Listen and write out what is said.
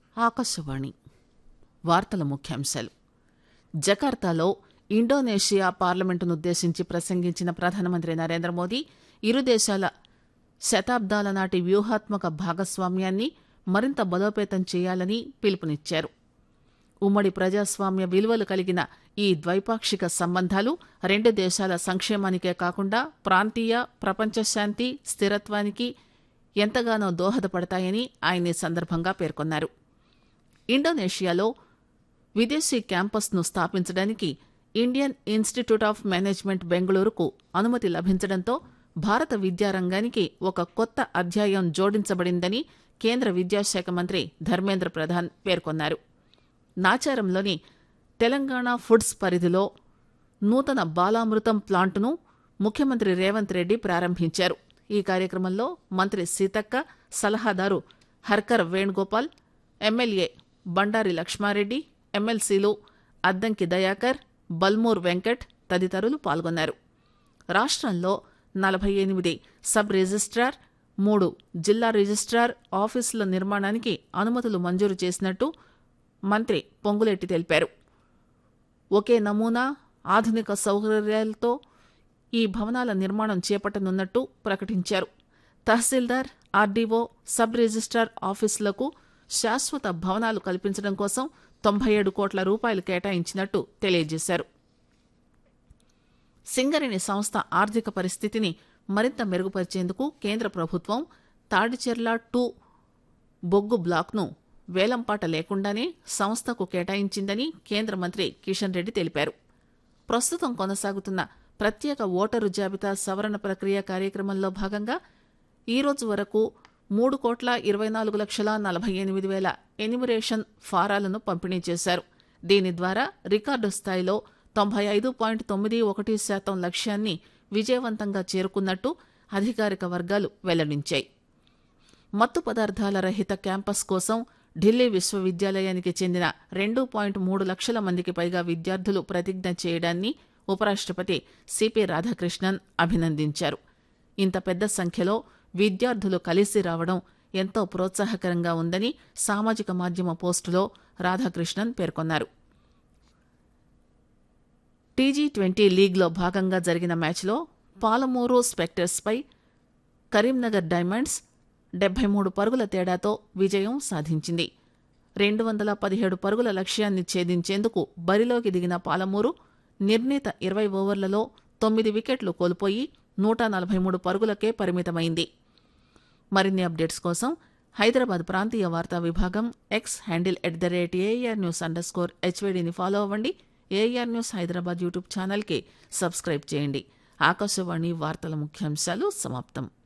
ఆకాశవాణి వార్తల ముఖ్యాంశాలు జకార్తాలో ఇండోనేషియా పార్లమెంటునుద్దేశించి ప్రసంగించిన ప్రధానమంత్రి నరేంద్ర మోదీ ఇరు దేశాల శతాబ్దాల నాటి వ్యూహాత్మక భాగస్వామ్యాన్ని మరింత బలోపేతం చేయాలని పిలుపునిచ్చారు ఉమ్మడి ప్రజాస్వామ్య విలువలు కలిగిన ఈ ద్వైపాక్షిక సంబంధాలు రెండు దేశాల సంక్షేమానికే కాకుండా ప్రాంతీయ ప్రపంచ శాంతి స్థిరత్వానికి ఎంతగానో దోహదపడతాయని ఆయన ఈ సందర్భంగా పేర్కొన్నారు ఇండోనేషియాలో విదేశీ క్యాంపస్ను స్థాపించడానికి ఇండియన్ ఇన్స్టిట్యూట్ ఆఫ్ మేనేజ్మెంట్ బెంగళూరుకు అనుమతి లభించడంతో భారత విద్యారంగానికి ఒక కొత్త అధ్యాయం జోడించబడిందని కేంద్ర విద్యాశాఖ మంత్రి ధర్మేంద్ర ప్రధాన్ పేర్కొన్నారు నాచారంలోని తెలంగాణ ఫుడ్స్ పరిధిలో నూతన బాలామృతం ప్లాంటును ముఖ్యమంత్రి రేవంత్ రెడ్డి ప్రారంభించారు ఈ కార్యక్రమంలో మంత్రి సీతక్క సలహాదారు హర్కర్ వేణుగోపాల్ ఎమ్మెల్యే బండారి లక్ష్మారెడ్డి ఎమ్మెల్సీలు అద్దంకి దయాకర్ బల్మూర్ వెంకట్ తదితరులు పాల్గొన్నారు రాష్ట్రంలో నలభై ఎనిమిది సబ్ రిజిస్ట్రార్ మూడు జిల్లా రిజిస్ట్రార్ ఆఫీసుల నిర్మాణానికి అనుమతులు మంజూరు చేసినట్టు మంత్రి పొంగులేటి తెలిపారు ఒకే నమూనా ఆధునిక సౌకర్యాలతో ఈ భవనాల నిర్మాణం చేపట్టనున్నట్టు ప్రకటించారు తహసీల్దార్ ఆర్డీఓ సబ్ రిజిస్ట్రార్ ఆఫీసులకు శాశ్వత భవనాలు కల్పించడం కోసం తొంభై ఏడు కోట్ల రూపాయలు కేటాయించినట్టు తెలియజేశారు సింగరేణి సంస్థ ఆర్థిక పరిస్థితిని మరింత మెరుగుపరిచేందుకు కేంద్ర ప్రభుత్వం తాడిచెర్ల టూ బొగ్గు బ్లాక్ను వేలంపాట లేకుండానే సంస్థకు కేటాయించిందని కేంద్ర మంత్రి కిషన్ రెడ్డి తెలిపారు ప్రస్తుతం కొనసాగుతున్న ప్రత్యేక ఓటరు జాబితా సవరణ ప్రక్రియ కార్యక్రమంలో భాగంగా ఈ రోజు వరకు మూడు కోట్ల ఇరవై నాలుగు లక్షల నలభై ఎనిమిది వేల ఎనిమిరేషన్ ఫారాలను పంపిణీ చేశారు దీని ద్వారా రికార్డు స్థాయిలో తొంభై ఐదు పాయింట్ తొమ్మిది ఒకటి శాతం లక్ష్యాన్ని విజయవంతంగా చేరుకున్నట్టు అధికారిక వర్గాలు వెల్లడించాయి మత్తు పదార్థాల రహిత క్యాంపస్ కోసం ఢిల్లీ విశ్వవిద్యాలయానికి చెందిన రెండు పాయింట్ మూడు లక్షల మందికి పైగా విద్యార్థులు ప్రతిజ్ఞ చేయడాన్ని ఉపరాష్ట్రపతి సిపి రాధాకృష్ణన్ అభినందించారు ఇంత పెద్ద సంఖ్యలో విద్యార్థులు కలిసి రావడం ఎంతో ప్రోత్సాహకరంగా ఉందని సామాజిక మాధ్యమ పోస్టులో రాధాకృష్ణన్ పేర్కొన్నారు టీజీ ట్వంటీ లీగ్లో భాగంగా జరిగిన మ్యాచ్లో పాలమూరు స్పెక్టర్స్పై కరీంనగర్ డైమండ్స్ డెబ్బై మూడు పరుగుల తేడాతో విజయం సాధించింది రెండు వందల పదిహేడు పరుగుల లక్ష్యాన్ని ఛేదించేందుకు బరిలోకి దిగిన పాలమూరు నిర్ణీత ఇరవై ఓవర్లలో తొమ్మిది వికెట్లు కోల్పోయి నూట నలభై మూడు పరుగులకే పరిమితమైంది మరిన్ని అప్డేట్స్ కోసం హైదరాబాద్ ప్రాంతీయ వార్తా విభాగం X handle at the rate AIR news under score హెచ్వీడీని ఫాలో అవ్వండి ఏఆర్ న్యూస్ హైదరాబాద్ యూట్యూబ్ ఛానల్కి సబ్స్క్రైబ్ చేయండి ఆకాశవాణి వార్తల ముఖ్యాంశాలు సమాప్తం